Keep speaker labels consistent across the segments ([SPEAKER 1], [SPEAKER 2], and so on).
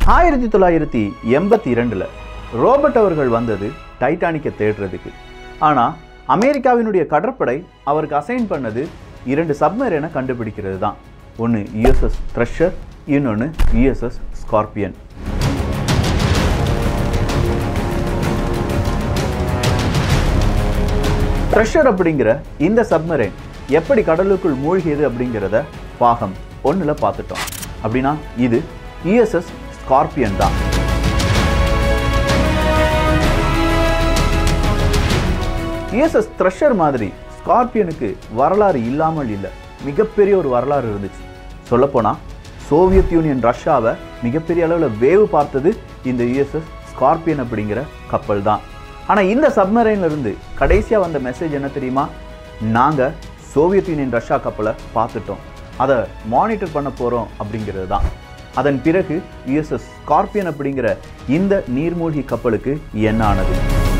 [SPEAKER 1] ஆயிரத்தி தொள்ளாயிரத்தி எண்பத்தி இரண்டில் ரோபர்ட் அவர்கள் வந்தது டைட்டானிக்கை தேடுறதுக்கு ஆனால் அமெரிக்காவினுடைய கடற்படை அவருக்கு அசைன் பண்ணது இரண்டு சப்மரீனை கண்டுபிடிக்கிறது தான் ஒன்று யுஎஸ்எஸ் த்ரெஷர் இன்னொன்று யுஎஸ்எஸ் ஸ்கார்பியன் த்ரெஷர் அப்படிங்கிற இந்த சப்மரைன் எப்படி கடலுக்குள் மூழ்கியது அப்படிங்கிறத பாகம் ஒன்றில் பார்த்துட்டோம் அப்படின்னா இது யுஎஸ்எஸ் ஸ்கார்பியன் தான் யுஎஸ்எஸ் த்ரெஷர் மாதிரி ஸ்கார்பியனுக்கு வரலாறு இல்லாமல் இல்லை மிகப்பெரிய ஒரு வரலாறு இருந்துச்சு சொல்லப்போனால் சோவியத் யூனியன் ரஷ்யாவை மிகப்பெரிய அளவில் வேவு பார்த்தது இந்த யுஎஸ்எஸ் ஸ்கார்பியன் அப்படிங்கிற கப்பல் தான் ஆனால் இந்த சப்மரைன்ல இருந்து கடைசியாக வந்த மெசேஜ் என்ன தெரியுமா நாங்கள் சோவியத் யூனியன் ரஷ்யா கப்பலை பார்த்துட்டோம் அதை மானிட்டர் பண்ண போகிறோம் அப்படிங்கிறது தான் அதன் பிறகு யுஎஸ்எஸ் ஸ்கார்பியன் அப்படிங்கிற இந்த நீர்மூழ்கி கப்பலுக்கு என்ன ஆனது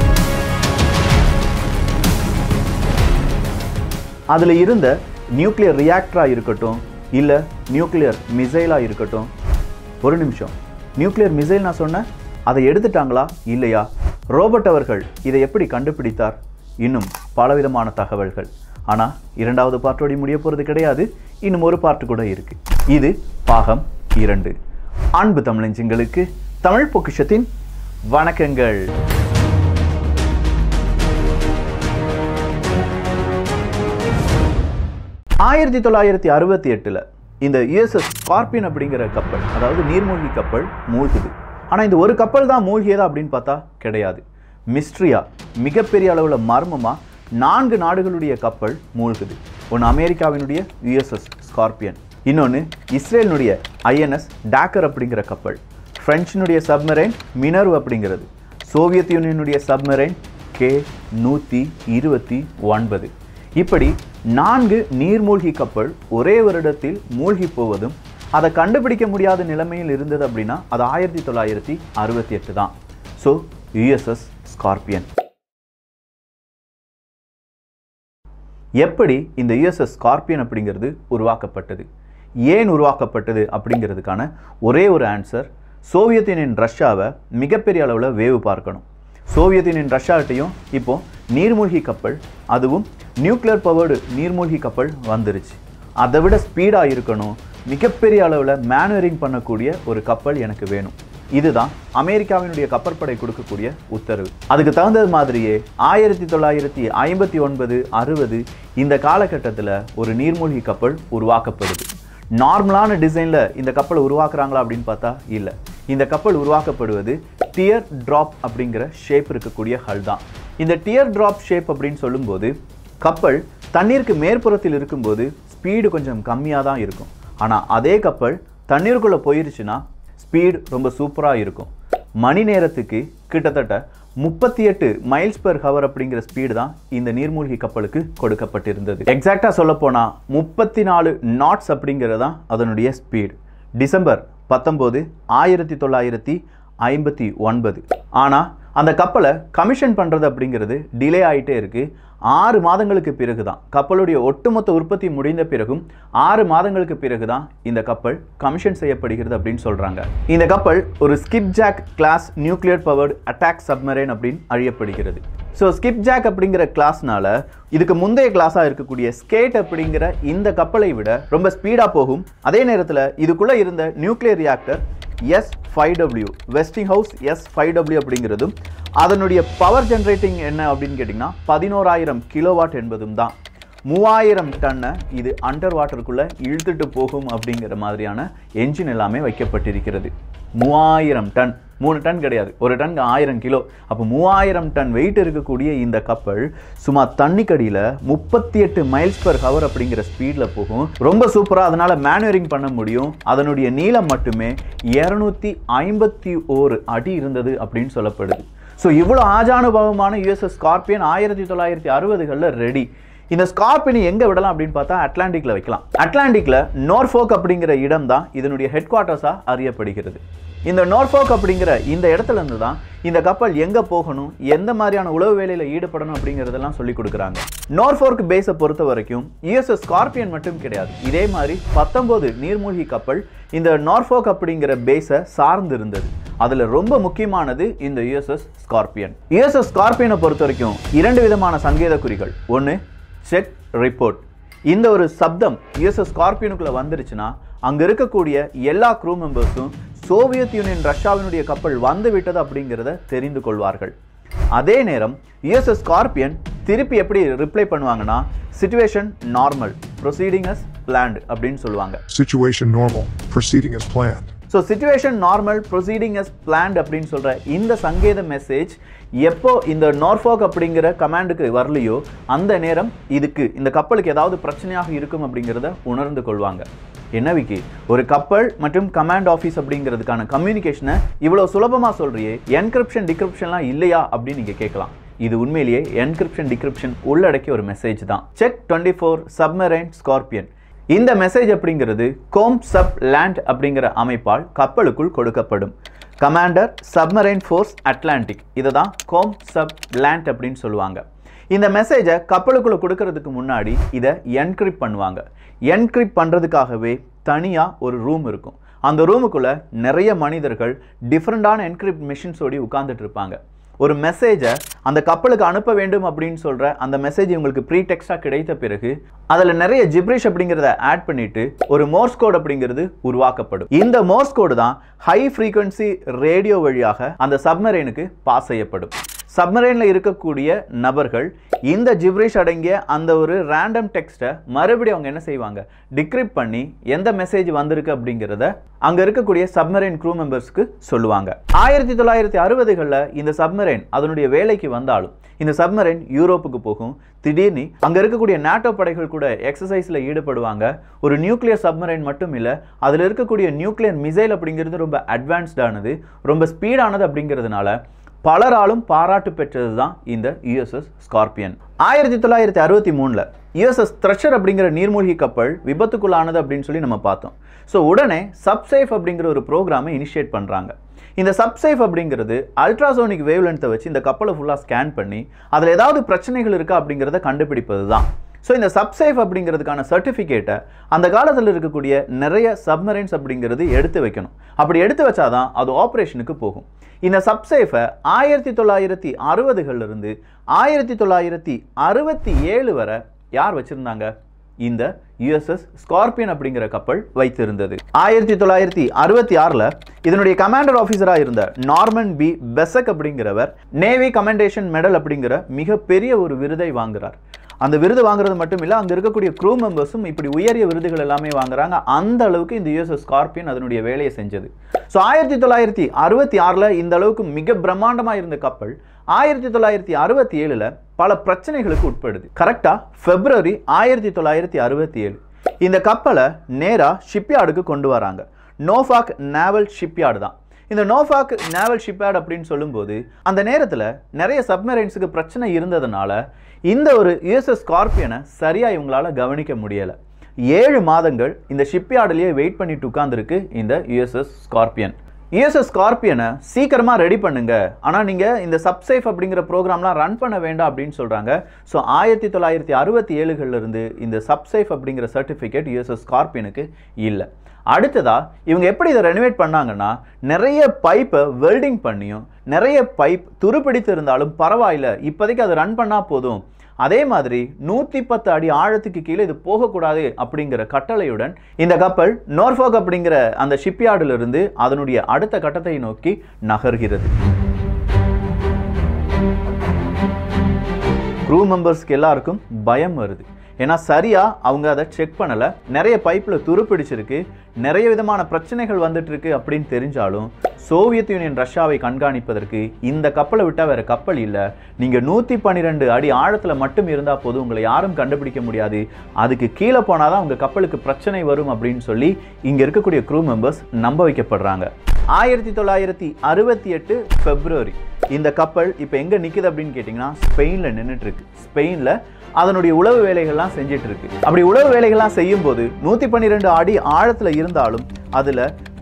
[SPEAKER 1] அதில் இருந்த நியூக்ளியர் ரியாக்டராக இருக்கட்டும் இல்லை நியூக்ளியர் மிசைலாக இருக்கட்டும் ஒரு நிமிஷம் நியூக்ளியர் மிசைல் நான் சொன்னேன் அதை எடுத்துட்டாங்களா இல்லையா ரோபர்ட் அவர்கள் இதை எப்படி கண்டுபிடித்தார் இன்னும் பலவிதமான தகவல்கள் ஆனால் இரண்டாவது பார்ட்டோடி முடிய போகிறது கிடையாது இன்னும் ஒரு பார்ட்டு கூட இருக்கு இது பாகம் இரண்டு அன்பு தமிழஞ்சுங்களுக்கு தமிழ் பொக்கிஷத்தின் வணக்கங்கள் ஆயிரத்தி தொள்ளாயிரத்தி அறுபத்தி எட்டில் இந்த யுஎஸ்எஸ் ஸ்கார்பியன் அப்படிங்கிற கப்பல் அதாவது நீர்மூழ்கி கப்பல் மூழ்குது ஆனால் இந்த ஒரு கப்பல் தான் மூழ்கியதா அப்படின்னு பார்த்தா கிடையாது மிஸ்ட்ரியா மிகப்பெரிய அளவில் மர்மமாக நான்கு நாடுகளுடைய கப்பல் மூழ்குது ஒன்று அமெரிக்காவினுடைய யுஎஸ்எஸ் ஸ்கார்பியன் இன்னொன்று இஸ்ரேலினுடைய ஐஎன்எஸ் டாக்கர் அப்படிங்கிற கப்பல் பிரெஞ்சினுடைய சப்மரைன் மினர்வ் அப்படிங்கிறது சோவியத் யூனியனுடைய சப்மரைன் கே நூற்றி இருபத்தி ஒன்பது இப்படி நான்கு நீர்மூழ்கி கப்பல் ஒரே வருடத்தில் மூழ்கி போவதும் அதை கண்டுபிடிக்க முடியாத நிலைமையில் இருந்தது அப்படின்னா அது ஆயிரத்தி தொள்ளாயிரத்தி அறுபத்தி எட்டு தான் ஸோ யுஎஸ்எஸ் ஸ்கார்பியன் எப்படி இந்த யுஎஸ்எஸ் ஸ்கார்பியன் அப்படிங்கிறது உருவாக்கப்பட்டது ஏன் உருவாக்கப்பட்டது அப்படிங்கிறதுக்கான ஒரே ஒரு ஆன்சர் சோவியத் யூனியன் ரஷ்யாவை மிகப்பெரிய அளவில் வேவு பார்க்கணும் சோவியத் யூனியன் ரஷ்யாட்டையும் இப்போ நீர்மூழ்கி கப்பல் அதுவும் நியூக்ளியர் பவர்டு நீர்மூழ்கி கப்பல் வந்துருச்சு அதை விட ஸ்பீடாக இருக்கணும் மிகப்பெரிய அளவில் மேனுவரிங் பண்ணக்கூடிய ஒரு கப்பல் எனக்கு வேணும் இதுதான் அமெரிக்காவினுடைய கப்பற்படை கொடுக்கக்கூடிய உத்தரவு அதுக்கு தகுந்தது மாதிரியே ஆயிரத்தி தொள்ளாயிரத்தி ஐம்பத்தி ஒன்பது அறுபது இந்த காலகட்டத்தில் ஒரு நீர்மூழ்கி கப்பல் உருவாக்கப்படுது நார்மலான டிசைனில் இந்த கப்பலை உருவாக்குறாங்களா அப்படின்னு பார்த்தா இல்லை இந்த கப்பல் உருவாக்கப்படுவது டியர் ட்ராப் அப்படிங்கிற ஷேப் இருக்கக்கூடிய ஹல் தான் இந்த டியர் ட்ராப் ஷேப் அப்படின்னு சொல்லும்போது கப்பல் தண்ணீருக்கு மேற்புறத்தில் இருக்கும்போது ஸ்பீடு கொஞ்சம் கம்மியாக தான் இருக்கும் ஆனால் அதே கப்பல் தண்ணீருக்குள்ளே போயிருச்சுன்னா ஸ்பீடு ரொம்ப சூப்பராக இருக்கும் மணி நேரத்துக்கு கிட்டத்தட்ட முப்பத்தி எட்டு மைல்ஸ் பெர் ஹவர் அப்படிங்கிற ஸ்பீடு தான் இந்த நீர்மூழ்கி கப்பலுக்கு கொடுக்கப்பட்டிருந்தது எக்ஸாக்டாக சொல்ல போனால் முப்பத்தி நாலு நாட்ஸ் அப்படிங்கிறது தான் அதனுடைய ஸ்பீடு டிசம்பர் பத்தொம்போது ஆயிரத்தி தொள்ளாயிரத்தி ஐம்பத்தி ஒன்பது ஆனால் அந்த கப்பலை கமிஷன் பண்ணுறது அப்படிங்கிறது டிலே ஆகிட்டே இருக்குது ஆறு மாதங்களுக்கு பிறகு தான் கப்பலுடைய ஒட்டுமொத்த உற்பத்தி முடிந்த பிறகும் ஆறு மாதங்களுக்கு பிறகு தான் இந்த கப்பல் கமிஷன் செய்யப்படுகிறது அப்படின்னு சொல்கிறாங்க இந்த கப்பல் ஒரு Skipjack class nuclear powered attack submarine அப்படின்னு அழியப்படுகிறது ஸோ ஸ்கிப் ஜாக் அப்படிங்கிற கிளாஸ்னால இதுக்கு முந்தைய கிளாஸாக இருக்கக்கூடிய ஸ்கேட் அப்படிங்கிற இந்த கப்பலை விட ரொம்ப ஸ்பீடாக போகும் அதே நேரத்தில் இதுக்குள்ளே இருந்த nuclear reactor S five W Westinghouse S five W அப்படிங்கிறதும் அதனுடைய பவர் ஜென்ரேட்டிங் என்ன அப்படின்னு கேட்டிங்கன்னா பதினோராயிரம் கிலோவாட் என்பதும் தான் மூவாயிரம் டன்னை இது அண்டர் வாட்டருக்குள்ளே இழுத்துட்டு போகும் அப்படிங்கிற மாதிரியான என்ஜின் எல்லாமே வைக்கப்பட்டிருக்கிறது மூவாயிரம் டன் மூணு டன் கிடையாது ஒரு டன்க்கு ஆயிரம் கிலோ அப்போ மூவாயிரம் டன் வெயிட் இருக்கக்கூடிய இந்த கப்பல் சும்மா தண்ணிக்கடியில் முப்பத்தி எட்டு மைல்ஸ் பர் ஹவர் அப்படிங்கிற ஸ்பீடில் போகும் ரொம்ப சூப்பராக அதனால் மேனுவரிங் பண்ண முடியும் அதனுடைய நீளம் மட்டுமே இரநூத்தி ஐம்பத்தி ஓரு அடி இருந்தது அப்படின்னு சொல்லப்படுது ஸோ இவ்வளோ ஆஜானுபவமான யுஎஸ்எஸ் ஸ்கார்பியன் ஆயிரத்தி தொள்ளாயிரத்தி அறுபதுகளில் ரெடி இந்த ஸ்கார்பியனை எங்கே விடலாம் அப்படின்னு பார்த்தா அட்லாண்டிக்கில் வைக்கலாம் அட்லாண்டிக்கில் நோர்ஃபோக் அப்படிங்கிற இடம் தான் இதனுடைய ஹெட் குவார்ட்டர்ஸாக அறியப்படுகிறது இந்த நார்ஃபாக் அப்படிங்கிற இந்த இடத்துல இருந்து தான் இந்த கப்பல் எங்க போகணும் எந்த மாதிரியான உளவு வேலையில ஈடுபடணும் அப்படிங்கறதெல்லாம் சொல்லி கொடுக்குறாங்க நார்ஃபோர்க் பேஸை பொறுத்த வரைக்கும் யுஎஸ்எஸ் ஸ்கார்பியன் மட்டும் கிடையாது இதே மாதிரி பத்தொன்பது நீர்மூழ்கி கப்பல் இந்த நார்ஃபோக் அப்படிங்கிற பேஸை சார்ந்து இருந்தது அதுல ரொம்ப முக்கியமானது இந்த யுஎஸ்எஸ் ஸ்கார்பியன் யுஎஸ்எஸ் ஸ்கார்பியனை பொறுத்த வரைக்கும் இரண்டு விதமான சங்கேத குறிகள் ஒன்று செக் ரிப்போர்ட் இந்த ஒரு சப்தம் யுஎஸ்எஸ் ஸ்கார்பியனுக்குள்ள வந்துருச்சுன்னா அங்க இருக்கக்கூடிய எல்லா க்ரூ மெம்பர்ஸும் சோவியத் யூனியன் ரஷ்யாவினுடைய கப்பல் வந்து விட்டது அப்படிங்கிறத தெரிந்து கொள்வார்கள் அதே நேரம் யுஎஸ்எஸ் ஸ்கார்பியன் திருப்பி எப்படி ரிப்ளை பண்ணுவாங்கன்னா situation normal proceeding as planned அப்படின்னு சொல்லுவாங்க
[SPEAKER 2] Situation normal. Proceeding as planned.
[SPEAKER 1] So situation normal proceeding as planned அப்படின்னு சொல்கிற இந்த சங்கேத மெசேஜ் எப்போ இந்த நார்ஃபாக் அப்படிங்கிற கமாண்டுக்கு வரலையோ அந்த நேரம் இதுக்கு இந்த கப்பலுக்கு ஏதாவது பிரச்சனையாக இருக்கும் அப்படிங்கிறத உணர்ந்து கொள்வாங்க என்ன விக்கி ஒரு கப்பல் மற்றும் கமாண்ட் ஆஃபீஸ் அப்படிங்கிறதுக்கான கம்யூனிகேஷனை இவ்வளோ சுலபமாக சொல்றியே என்கிரிப்ஷன் டிகிரிப்ஷன்லாம் இல்லையா அப்படின்னு நீங்கள் கேட்கலாம் இது உண்மையிலேயே என்கிரிப்ஷன் டிகிரிப்ஷன் உள்ளடக்கிய ஒரு மெசேஜ் தான் check twenty four submarine Scorpion இந்த மெசேஜ் அப்படிங்கிறது கோம் சப் லேண்ட் அப்படிங்கிற அமைப்பால் கப்பலுக்குள் கொடுக்கப்படும் கமாண்டர் சப்மரைன் ஃபோர்ஸ் அட்லாண்டிக் இதை தான் கோம் சப் லேண்ட் அப்படின்னு சொல்லுவாங்க இந்த மெசேஜை கப்பலுக்குள்ள கொடுக்கறதுக்கு முன்னாடி இதை என்கிரிப்ட் பண்ணுவாங்க என்கிரிப்ட் பண்ணுறதுக்காகவே தனியாக ஒரு ரூம் இருக்கும் அந்த ரூமுக்குள்ள நிறைய மனிதர்கள் டிஃப்ரெண்டான என்கிரிப்ட் மிஷின்ஸோடி உட்கார்ந்துட்டு இருப்பாங்க ஒரு மெசேஜை அந்த கப்பலுக்கு அனுப்ப வேண்டும் அப்படின்னு சொல்ற அந்த மெசேஜ் உங்களுக்கு ப்ரீ டெக்ஸ்டாக கிடைத்த பிறகு அதில் நிறைய ஜிப்ரிஷ் அப்படிங்கிறத ஆட் பண்ணிட்டு ஒரு மோர்ஸ் கோட் அப்படிங்கிறது உருவாக்கப்படும் இந்த மோர்ஸ் கோடு தான் ஹை ஃப்ரீக்வன்சி ரேடியோ வழியாக அந்த சப்மரைனுக்கு பாஸ் செய்யப்படும் சப்மரைனில் இருக்கக்கூடிய நபர்கள் இந்த ஜிப்ரிஷ் அடங்கிய அந்த ஒரு ரேண்டம் டெக்ஸ்ட்டை மறுபடியும் அவங்க என்ன செய்வாங்க டிக்ரிப்ட் பண்ணி எந்த மெசேஜ் வந்திருக்கு அப்படிங்கிறத அங்கே இருக்கக்கூடிய சப்மரைன் க்ரூ மெம்பர்ஸ்க்கு சொல்லுவாங்க ஆயிரத்தி தொள்ளாயிரத்தி அறுபதுகளில் இந்த சப்மரைன் அதனுடைய வேலைக்கு வந்தாலும் இந்த சப்மரைன் யூரோப்புக்கு போகும் திடீர்னு அங்கே இருக்கக்கூடிய நாட்டோ படைகள் கூட எக்ஸசைஸில் ஈடுபடுவாங்க ஒரு நியூக்ளியர் சப்மரைன் மட்டும் இல்லை அதில் இருக்கக்கூடிய நியூக்ளியர் மிசைல் அப்படிங்கிறது ரொம்ப அட்வான்ஸ்டானது ரொம்ப ஸ்பீடானது அப்படிங்கிறதுனால பலராலும் பாராட்டு பெற்றது தான் இந்த யுஎஸ்எஸ் ஸ்கார்பியன் ஆயிரத்தி தொள்ளாயிரத்தி அறுபத்தி மூணில் யுஎஸ்எஸ் த்ரெஷர் அப்படிங்கிற நீர்மூழ்கி கப்பல் விபத்துக்குள்ளானது அப்படின்னு சொல்லி நம்ம பார்த்தோம் ஸோ உடனே சப்சேஃப் அப்படிங்கிற ஒரு ப்ரோக்ராமை இனிஷியேட் பண்ணுறாங்க இந்த சப்சேஃப் அப்படிங்கிறது அல்ட்ராசோனிக் வேவ் லென்த்தை வச்சு இந்த கப்பலை ஃபுல்லாக ஸ்கேன் பண்ணி அதில் ஏதாவது பிரச்சனைகள் இருக்கா அப்படிங்கிறத கண்டுபிடிப்பது தான் ஸோ இந்த சப்சேஃப் அப்படிங்கிறதுக்கான சர்டிஃபிகேட்டை அந்த காலத்தில் இருக்கக்கூடிய நிறைய சப்மரைன்ஸ் அப்படிங்கிறது எடுத்து வைக்கணும் அப்படி எடுத்து வச்சாதான் அது ஆப்ரேஷனுக்கு போகும் இந்த சப்சேஃபை ஆயிரத்தி தொள்ளாயிரத்தி அறுபதுகளிலிருந்து ஆயிரத்தி தொள்ளாயிரத்தி அறுபத்தி ஏழு வரை யார் வச்சுருந்தாங்க இந்த யுஎஸ்எஸ் ஸ்கார்பியன் அப்படிங்கிற கப்பல் வைத்திருந்தது ஆயிரத்தி தொள்ளாயிரத்தி அறுபத்தி ஆறில் இதனுடைய கமாண்டர் ஆஃபீஸராக இருந்த நார்மன் பி பெசக் அப்படிங்கிறவர் நேவி கமெண்டேஷன் மெடல் அப்படிங்கிற மிகப்பெரிய ஒரு விருதை வாங்குறார் அந்த விருது வாங்குறது மட்டும் இல்லை அங்கே இருக்கக்கூடிய க்ரூ மெம்பர்ஸும் இப்படி உயரிய விருதுகள் எல்லாமே வாங்குறாங்க அந்த அளவுக்கு இந்த யுஎஸ்எஸ் ஸ்கார்பியன் அதனுடைய வேலையை செஞ்சது ஸோ ஆயிரத்தி தொள்ளாயிரத்தி அறுபத்தி ஆறில் இந்த அளவுக்கு மிக பிரம்மாண்டமாக இருந்த கப்பல் ஆயிரத்தி தொள்ளாயிரத்தி அறுபத்தி ஏழில் பல பிரச்சனைகளுக்கு உட்படுது கரெக்டாக பிப்ரவரி ஆயிரத்தி தொள்ளாயிரத்தி அறுபத்தி ஏழு இந்த கப்பலை நேராக ஷிப்யார்டுக்கு கொண்டு வராங்க நோஃபாக் நேவல் ஷிப்யார்டு தான் இந்த நோஃபாக் நேவல் ஷிப்யார்டு அப்படின்னு சொல்லும்போது அந்த நேரத்தில் நிறைய சப்மரைன்ஸுக்கு பிரச்சனை இருந்ததுனால இந்த ஒரு யுஎஸ்எஸ் ஸ்கார்பியனை சரியாக இவங்களால கவனிக்க முடியலை ஏழு மாதங்கள் இந்த ஷிப்யார்டுலேயே வெயிட் பண்ணிட்டு உட்காந்துருக்கு இந்த யுஎஸ்எஸ் ஸ்கார்பியன் யுஎஸ்எஸ் ஸ்கார்பியனை சீக்கிரமாக ரெடி பண்ணுங்க ஆனால் நீங்கள் இந்த சப்சேஃப் அப்படிங்கிற ப்ரோக்ராம்லாம் ரன் பண்ண வேண்டாம் அப்படின்னு சொல்கிறாங்க ஸோ ஆயிரத்தி தொள்ளாயிரத்தி அறுபத்தி ஏழுகள்லேருந்து இந்த சப்சேஃப் அப்படிங்கிற சர்டிஃபிகேட் யுஎஸ்எஸ் ஸ்கார்பியனுக்கு இல்லை அடுத்ததா இவங்க எப்படி இதை ரெனோவேட் பண்ணாங்கன்னா நிறைய பைப்பை வெல்டிங் பண்ணியும் நிறைய பைப் துருப்பிடித்து இருந்தாலும் பரவாயில்ல இப்போதைக்கு அதை ரன் பண்ணால் போதும் அதே மாதிரி நூற்றி பத்து அடி ஆழத்துக்கு கீழே இது போகக்கூடாது அப்படிங்கிற கட்டளையுடன் இந்த கப்பல் நோர்ஃபாக் அப்படிங்கிற அந்த ஷிப்யார்டிலிருந்து அதனுடைய அடுத்த கட்டத்தை நோக்கி நகர்கிறது க்ரூ மெம்பர்ஸ்க்கு எல்லாருக்கும் பயம் வருது ஏன்னா சரியா அவங்க அதை செக் பண்ணல நிறைய பைப்ல துருப்பிடிச்சிருக்கு நிறைய விதமான பிரச்சனைகள் வந்துட்டு இருக்கு அப்படின்னு தெரிஞ்சாலும் சோவியத் யூனியன் ரஷ்யாவை கண்காணிப்பதற்கு இந்த கப்பலை விட்டா வேற கப்பல் இல்ல நீங்க நூத்தி பன்னிரெண்டு அடி ஆழத்துல மட்டும் இருந்தா போதும் உங்களை யாரும் கண்டுபிடிக்க முடியாது அதுக்கு கீழே போனாதான் உங்க கப்பலுக்கு பிரச்சனை வரும் அப்படின்னு சொல்லி இங்க இருக்கக்கூடிய க்ரூ மெம்பர்ஸ் நம்ப வைக்கப்படுறாங்க ஆயிரத்தி தொள்ளாயிரத்தி அறுபத்தி எட்டு பிப்ரவரி இந்த கப்பல் இப்போ எங்க நிக்குது அப்படின்னு கேட்டிங்கன்னா ஸ்பெயின்ல நின்றுட்டு இருக்கு ஸ்பெயின்ல அதனுடைய உளவு வேலைகள்லாம் செஞ்சுட்டு இருக்கு அப்படி உளவு வேலைகள்லாம் செய்யும் போது நூற்றி பன்னிரெண்டு அடி ஆழத்தில் இருந்தாலும் அதில்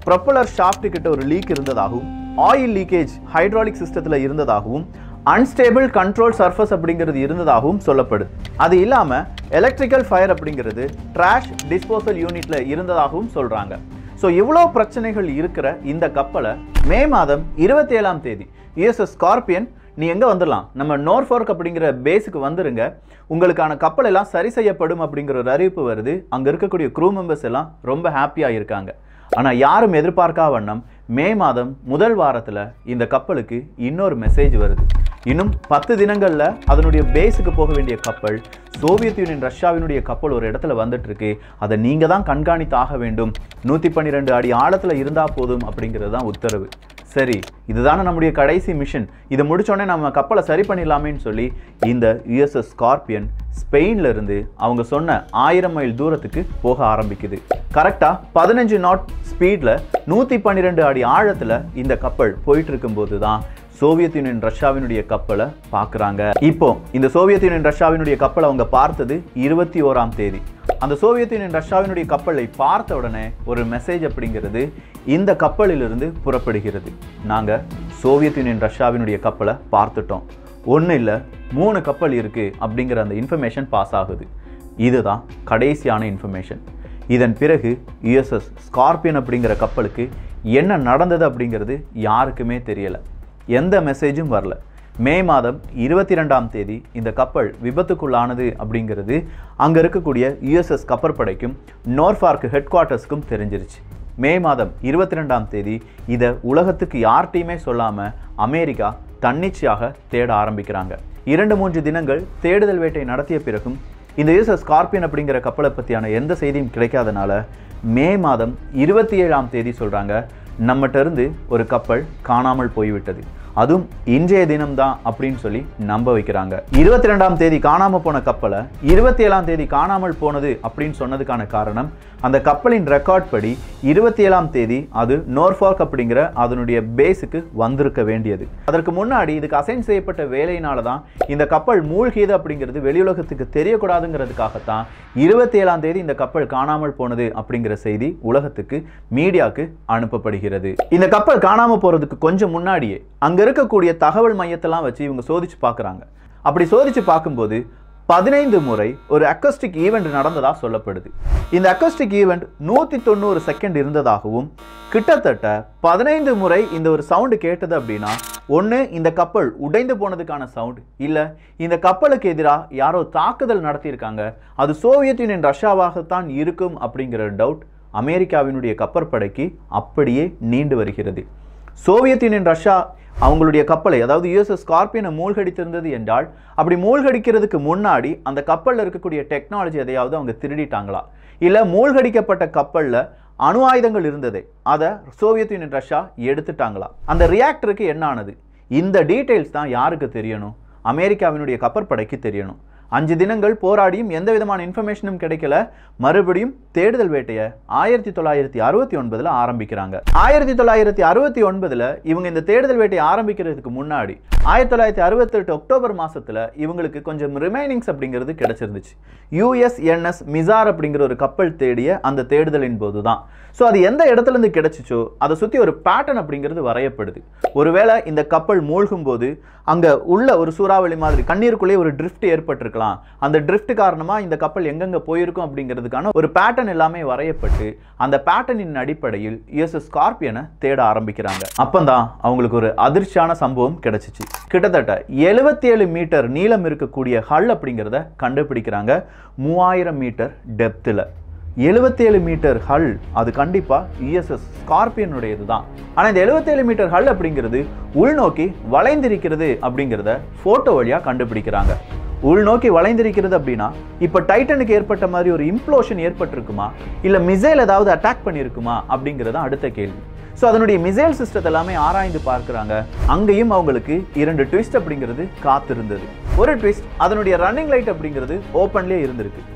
[SPEAKER 1] ப்ரொப்பலர் ஷாஃப்ட் கிட்ட ஒரு லீக் இருந்ததாகவும் ஆயில் லீக்கேஜ் ஹைட்ராலிக் சிஸ்டத்துல இருந்ததாகவும் அன்ஸ்டேபிள் கண்ட்ரோல் சர்ஃபஸ் அப்படிங்கிறது இருந்ததாகவும் சொல்லப்படுது அது இல்லாம எலக்ட்ரிக்கல் ஃபயர் அப்படிங்கிறது ட்ராஷ் டிஸ்போசல் யூனிட்ல இருந்ததாகவும் சொல்றாங்க ஸோ இவ்வளோ பிரச்சனைகள் இருக்கிற இந்த கப்பலை மே மாதம் இருபத்தி ஏழாம் தேதி யுஎஸ்எஸ் ஸ்கார்பியன் நீ எங்கே வந்துடலாம் நம்ம நோர்ஃபோர்க் அப்படிங்கிற பேஸுக்கு வந்துருங்க உங்களுக்கான கப்பல் எல்லாம் சரி செய்யப்படும் அப்படிங்கிற ஒரு அறிவிப்பு வருது அங்கே இருக்கக்கூடிய க்ரூ மெம்பர்ஸ் எல்லாம் ரொம்ப ஹாப்பியாக இருக்காங்க ஆனால் யாரும் எதிர்பார்க்கா வண்ணம் மே மாதம் முதல் வாரத்தில் இந்த கப்பலுக்கு இன்னொரு மெசேஜ் வருது இன்னும் பத்து தினங்களில் அதனுடைய பேஸுக்கு போக வேண்டிய கப்பல் சோவியத் யூனியன் ரஷ்யாவினுடைய கப்பல் ஒரு இடத்துல வந்துட்டு இருக்கு அதை நீங்க தான் கண்காணித்து ஆக வேண்டும் நூற்றி பன்னிரெண்டு அடி ஆழத்தில் இருந்தா போதும் அப்படிங்கிறது தான் உத்தரவு சரி இதுதானே நம்முடைய கடைசி மிஷன் இதை முடிச்சோடனே நம்ம கப்பலை சரி பண்ணிடலாமேன்னு சொல்லி இந்த யுஎஸ்எஸ் ஸ்கார்பியன் ஸ்பெயின்ல இருந்து அவங்க சொன்ன ஆயிரம் மைல் தூரத்துக்கு போக ஆரம்பிக்குது கரெக்டா பதினஞ்சு நாட் ஸ்பீட்ல நூத்தி பன்னிரெண்டு அடி ஆழத்துல இந்த கப்பல் போயிட்டு இருக்கும்போது தான் சோவியத் யூனியன் ரஷ்யாவினுடைய கப்பலை பார்க்குறாங்க இப்போ இந்த சோவியத் யூனியன் ரஷ்யாவினுடைய கப்பலை அவங்க பார்த்தது இருபத்தி ஓராம் தேதி அந்த சோவியத் யூனியன் ரஷ்யாவினுடைய கப்பலை பார்த்த உடனே ஒரு மெசேஜ் அப்படிங்கிறது இந்த கப்பலிலிருந்து புறப்படுகிறது நாங்கள் சோவியத் யூனியன் ரஷ்யாவினுடைய கப்பலை பார்த்துட்டோம் ஒன்றும் இல்லை மூணு கப்பல் இருக்கு அப்படிங்கிற அந்த இன்ஃபர்மேஷன் பாஸ் ஆகுது இதுதான் கடைசியான இன்ஃபர்மேஷன் இதன் பிறகு யுஎஸ்எஸ் ஸ்கார்பியன் அப்படிங்கிற கப்பலுக்கு என்ன நடந்தது அப்படிங்கிறது யாருக்குமே தெரியலை எந்த மெசேஜும் வரல மே மாதம் இருபத்தி ரெண்டாம் தேதி இந்த கப்பல் விபத்துக்குள்ளானது அப்படிங்கிறது அங்கே இருக்கக்கூடிய யுஎஸ்எஸ் கப்பற்படைக்கும் நோர்ஃபார்க் ஹெட் குவார்ட்டர்ஸ்க்கும் தெரிஞ்சிருச்சு மே மாதம் இருபத்தி ரெண்டாம் தேதி இதை உலகத்துக்கு யார்கிட்டையுமே சொல்லாமல் அமெரிக்கா தன்னிச்சையாக தேட ஆரம்பிக்கிறாங்க இரண்டு மூன்று தினங்கள் தேடுதல் வேட்டை நடத்திய பிறகும் இந்த யுஎஸ்எஸ் ஸ்கார்பியன் அப்படிங்கிற கப்பலை பற்றியான எந்த செய்தியும் கிடைக்காதனால மே மாதம் இருபத்தி ஏழாம் தேதி சொல்கிறாங்க நம்மகிட்ட இருந்து ஒரு கப்பல் காணாமல் போய்விட்டது அதுவும் இன்றைய தினம்தான் அப்படின்னு சொல்லி நம்ப வைக்கிறாங்க இருபத்தி ரெண்டாம் தேதி காணாம போன கப்பலை இருபத்தி ஏழாம் தேதி காணாமல் போனது அப்படின்னு சொன்னதுக்கான காரணம் அந்த கப்பலின் ரெக்கார்ட் படி இருபத்தி ஏழாம் தேதி அது நோர்ஃபார்க் அப்படிங்கிற அதனுடைய பேஸுக்கு வந்திருக்க வேண்டியது அதற்கு முன்னாடி இதுக்கு அசைன் செய்யப்பட்ட வேலையினால தான் இந்த கப்பல் மூழ்கியது அப்படிங்கிறது வெளியுலகத்துக்கு தெரியக்கூடாதுங்கிறதுக்காகத்தான் இருபத்தி ஏழாம் தேதி இந்த கப்பல் காணாமல் போனது அப்படிங்கிற செய்தி உலகத்துக்கு மீடியாவுக்கு அனுப்பப்படுகிறது இந்த கப்பல் காணாம போறதுக்கு கொஞ்சம் முன்னாடியே அங்க இருக்கக்கூடிய தகவல் மையத்தெல்லாம் வச்சு இவங்க சோதிச்சு பார்க்குறாங்க அப்படி சோதிச்சு பார்க்கும்போது பதினைந்து முறை ஒரு அக்கஸ்டிக் ஈவெண்ட் நடந்ததா சொல்லப்படுது இந்த அக்கஸ்டிக் ஈவெண்ட் நூற்றி தொண்ணூறு செகண்ட் இருந்ததாகவும் கிட்டத்தட்ட பதினைந்து முறை இந்த ஒரு சவுண்டு கேட்டது அப்படின்னா ஒன்று இந்த கப்பல் உடைந்து போனதுக்கான சவுண்ட் இல்லை இந்த கப்பலுக்கு எதிராக யாரோ தாக்குதல் நடத்தியிருக்காங்க அது சோவியத் யூனியன் ரஷ்யாவாகத்தான் இருக்கும் அப்படிங்கிற டவுட் அமெரிக்காவினுடைய கப்பற்படைக்கு அப்படியே நீண்டு வருகிறது சோவியத் யூனியன் ரஷ்யா அவங்களுடைய கப்பலை அதாவது யுஎஸ்எஸ் ஸ்கார்பியனை மூழ்கடித்திருந்தது என்றால் அப்படி மூழ்கடிக்கிறதுக்கு முன்னாடி அந்த கப்பலில் இருக்கக்கூடிய டெக்னாலஜி எதையாவது அவங்க திருடிட்டாங்களா இல்லை மூழ்கடிக்கப்பட்ட கப்பலில் அணு ஆயுதங்கள் இருந்ததே அதை சோவியத் யூனியன் ரஷ்யா எடுத்துட்டாங்களா அந்த ரியாக்டருக்கு என்ன ஆனது இந்த டீட்டெயில்ஸ் தான் யாருக்கு தெரியணும் அமெரிக்காவினுடைய கப்பற்படைக்கு தெரியணும் அஞ்சு தினங்கள் போராடியும் எந்த விதமான இன்ஃபர்மேஷனும் கிடைக்கல மறுபடியும் தேடுதல் வேட்டையை ஆயிரத்தி தொள்ளாயிரத்தி அறுபத்தி ஒன்பதுல ஆரம்பிக்கிறாங்க ஆயிரத்தி தொள்ளாயிரத்தி அறுபத்தி ஒன்பதுல இவங்க இந்த தேடுதல் வேட்டையை ஆரம்பிக்கிறதுக்கு முன்னாடி ஆயிரத்தி தொள்ளாயிரத்தி அறுபத்தெட்டு அக்டோபர் மாசத்துல இவங்களுக்கு கொஞ்சம் ரிமைனிங்ஸ் அப்படிங்கிறது கிடைச்சிருந்துச்சு யூஎஸ்என்எஸ் மிசார் அப்படிங்கிற ஒரு கப்பல் தேடிய அந்த தேடுதலின் போது தான் ஸோ அது எந்த இடத்துல இருந்து கிடைச்சிச்சோ அதை சுற்றி ஒரு பேட்டர்ன் அப்படிங்கிறது வரையப்படுது ஒருவேளை இந்த கப்பல் மூழ்கும் போது அங்கே உள்ள ஒரு சூறாவளி மாதிரி கண்ணீருக்குள்ளே ஒரு ட்ரிஃப்ட் ஏற்பட்டிருக்கலாம் அந்த ட்ரிஃப்ட் காரணமாக இந்த கப்பல் எங்கெங்கே போயிருக்கும் அப்படிங்கிறதுக்கான ஒரு பேட்டர்ன் எல்லாமே வரையப்பட்டு அந்த பேட்டர்னின் அடிப்படையில் யுஎஸ்எஸ் ஸ்கார்பியனை தேட ஆரம்பிக்கிறாங்க அப்பந்தான் அவங்களுக்கு ஒரு அதிர்ச்சியான சம்பவம் கிடைச்சிச்சு கிட்டத்தட்ட எழுபத்தி ஏழு மீட்டர் நீளம் இருக்கக்கூடிய ஹல் அப்படிங்கிறத கண்டுபிடிக்கிறாங்க மூவாயிரம் மீட்டர் டெப்த்தில் எழுபத்தேழு மீட்டர் ஹல் அது கண்டிப்பாக யுஎஸ்எஸ் ஸ்கார்பியனுடையது தான் ஆனால் இந்த எழுபத்தேழு மீட்டர் ஹல் அப்படிங்கிறது உள்நோக்கி வளைந்திருக்கிறது அப்படிங்கிறத ஃபோட்டோ வழியாக கண்டுபிடிக்கிறாங்க உள்நோக்கி வளைந்திருக்கிறது அப்படின்னா இப்போ டைட்டனுக்கு ஏற்பட்ட மாதிரி ஒரு இம்ப்ளோஷன் ஏற்பட்டிருக்குமா இல்லை மிசைல் ஏதாவது அட்டாக் பண்ணியிருக்குமா அப்படிங்கிறது தான் அடுத்த கேள்வி ஸோ அதனுடைய மிசைல் சிஸ்டத்தை எல்லாமே ஆராய்ந்து பார்க்குறாங்க அங்கேயும் அவங்களுக்கு இரண்டு ட்விஸ்ட் அப்படிங்கிறது காத்திருந்தது ஒரு ட்விஸ்ட் அதனுடைய ரன்னிங் லைட் அப்படிங்கிறது ஓப்பன்லேயே இருந்திருக்கு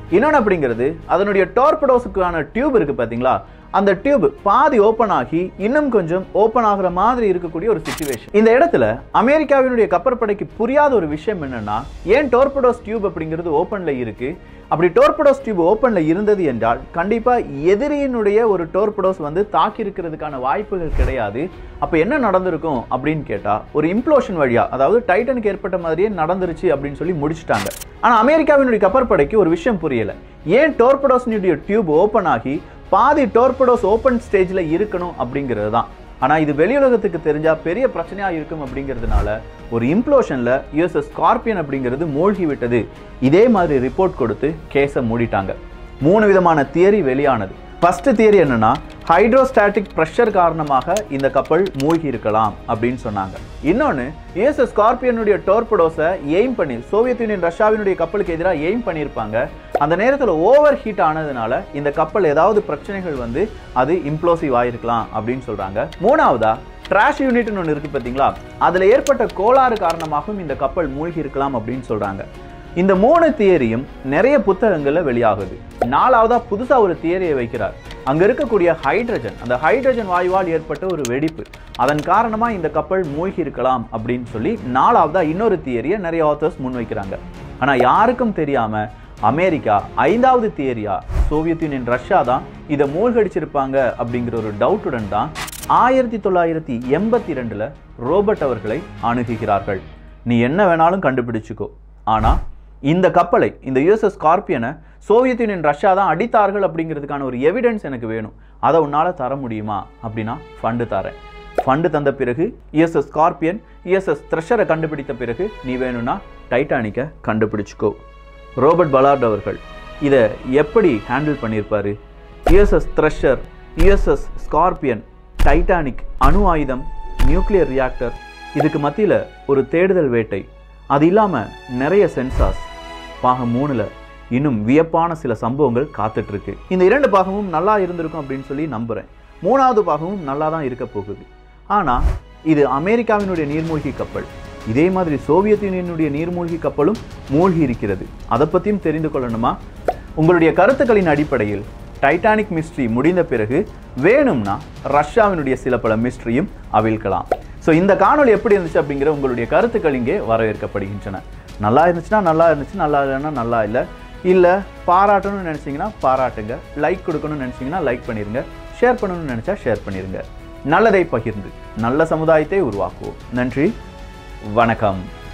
[SPEAKER 1] இன்னொன்று அப்படிங்கிறது அதனுடைய டோர்படோஸுக்கான டியூப் இருக்கு பார்த்தீங்களா அந்த டியூப் பாதி ஓப்பன் ஆகி இன்னும் கொஞ்சம் ஓப்பன் ஆகுற மாதிரி இருக்கக்கூடிய ஒரு சுச்சுவேஷன் இந்த இடத்துல அமெரிக்காவினுடைய கப்பற்படைக்கு புரியாத ஒரு விஷயம் என்னன்னா ஏன் டோர்படோஸ் டியூப் அப்படிங்கிறது ஓப்பன்ல இருக்கு அப்படி டோர்படோஸ் டியூப் ஓப்பன்ல இருந்தது என்றால் கண்டிப்பா எதிரியினுடைய ஒரு டோர்படோஸ் வந்து தாக்கி இருக்கிறதுக்கான வாய்ப்புகள் கிடையாது அப்ப என்ன நடந்திருக்கும் அப்படின்னு கேட்டா ஒரு இம்ப்ளோஷன் வழியா அதாவது டைட்டனுக்கு ஏற்பட்ட மாதிரியே நடந்துருச்சு அப்படின்னு சொல்லி முடிச்சிட்டாங்க ஆனா அமெரிக்காவினுடைய கப்பற்படைக்கு ஒரு விஷயம் புரியல ஏன் டோர்படோஸ்னுடைய டியூப் ஓப்பன் ஆகி பாதி டோர்படோஸ் ஓப்பன் ஸ்டேஜ்ல இருக்கணும் அப்படிங்கிறது தான் ஆனா இது வெளியுலகத்துக்கு தெரிஞ்சா பெரிய பிரச்சனையா இருக்கும் அப்படிங்கிறதுனால ஒரு இம்ப்ளோஷன்ல யூஎஸ்எஸ் ஸ்கார்பியன் அப்படிங்கிறது மூழ்கி விட்டது இதே மாதிரி ரிப்போர்ட் கொடுத்து கேஸை மூடிட்டாங்க மூணு விதமான தியரி வெளியானது ஃபர்ஸ்ட் தியரி என்னன்னா ஹைட்ரோஸ்டாட்டிக் ப்ரெஷர் காரணமாக இந்த கப்பல் மூழ்கி இருக்கலாம் அப்படின்னு சொன்னாங்க இன்னொன்று யுஎஸ்எஸ் ஸ்கார்பியனுடைய டோர்படோஸை எய்ம் பண்ணி சோவியத் யூனியன் ரஷ்யாவினுடைய கப்பலுக்கு எதிராக எய்ம் பண்ணியிருப்பாங்க அந்த நேரத்தில் ஓவர் ஹீட் ஆனதுனால இந்த கப்பல் ஏதாவது பிரச்சனைகள் வந்து அது இம்ப்ளோசிவ் ஆயிருக்கலாம் அப்படின்னு சொல்றாங்க மூணாவதா ட்ராஷ் யூனிட்னு ஒன்று இருக்கு பார்த்தீங்களா அதில் ஏற்பட்ட கோளாறு காரணமாகவும் இந்த கப்பல் மூழ்கி இருக்கலாம் அப்படின்னு சொல்றாங்க இந்த மூணு தியரியும் நிறைய புத்தகங்கள்ல வெளியாகுது நாலாவதா புதுசா ஒரு தியரியை வைக்கிறார் அங்க இருக்கக்கூடிய ஹைட்ரஜன் அந்த ஹைட்ரஜன் வாயுவால் ஏற்பட்ட ஒரு வெடிப்பு அதன் காரணமா இந்த கப்பல் மூழ்கி இருக்கலாம் அப்படின்னு சொல்லி நாலாவதா இன்னொரு தியரியை நிறைய ஆத்தர்ஸ் முன்வைக்கிறாங்க ஆனா யாருக்கும் தெரியாம அமெரிக்கா ஐந்தாவது தியரியா சோவியத் யூனியன் ரஷ்யா தான் இதை மூழ்கடிச்சிருப்பாங்க அப்படிங்கிற ஒரு டவுட்டுடன் தான் ஆயிரத்தி தொள்ளாயிரத்தி எண்பத்தி ரெண்டுல ரோபர்ட் அவர்களை அணுகுகிறார்கள் நீ என்ன வேணாலும் கண்டுபிடிச்சுக்கோ ஆனா இந்த கப்பலை இந்த யுஎஸ்எஸ் ஸ்கார்பியனை சோவியத் யூனியன் ரஷ்யா தான் அடித்தார்கள் அப்படிங்கிறதுக்கான ஒரு எவிடன்ஸ் எனக்கு வேணும் அதை உன்னால தர முடியுமா அப்படின்னா ஃபண்டு தரேன் ஃபண்டு தந்த பிறகு யுஎஸ்எஸ் ஸ்கார்பியன் யுஎஸ்எஸ் த்ரெஷரை கண்டுபிடித்த பிறகு நீ வேணும்னா டைட்டானிக்கை கண்டுபிடிச்சுக்கோ ரோபர்ட் பலார்ட் அவர்கள் இதை எப்படி ஹேண்டில் பண்ணியிருப்பாரு USS Thresher USS Scorpion Titanic அணு ஆயுதம் நியூக்ளியர் ரியாக்டர் இதுக்கு மத்தியில் ஒரு தேடுதல் வேட்டை அது இல்லாமல் நிறைய சென்சார்ஸ் பாகம் மூணுல இன்னும் வியப்பான சில சம்பவங்கள் காத்துட்டு இருக்கு இந்த இரண்டு பாகமும் நல்லா இருந்திருக்கும் அப்படின்னு சொல்லி நம்புறேன் மூணாவது பாகமும் நல்லா தான் இருக்க போகுது ஆனா இது அமெரிக்காவினுடைய நீர்மூழ்கி கப்பல் இதே மாதிரி சோவியத் யூனியனுடைய நீர்மூழ்கி கப்பலும் மூழ்கி இருக்கிறது அதை பற்றியும் தெரிந்து கொள்ளணுமா உங்களுடைய கருத்துக்களின் அடிப்படையில் டைட்டானிக் மிஸ்ட்ரி முடிந்த பிறகு வேணும்னா ரஷ்யாவினுடைய சில பல மிஸ்ட்ரியும் அவிழ்க்கலாம் ஸோ இந்த காணொளி எப்படி இருந்துச்சு அப்படிங்கிற உங்களுடைய கருத்துக்கள் இங்கே வரவேற்கப்படுகின்றன நல்லா இருந்துச்சுன்னா நல்லா இருந்துச்சு நல்லா இல்லைன்னா நல்லா இல்லை இல்லை பாராட்டணும்னு நினச்சிங்கன்னா பாராட்டுங்க லைக் கொடுக்கணும்னு நினச்சிங்கன்னா லைக் பண்ணிடுங்க ஷேர் பண்ணணும்னு நினச்சா ஷேர் பண்ணிடுங்க நல்லதை பகிர்ந்து நல்ல சமுதாயத்தை உருவாக்குவோம் நன்றி வணக்கம்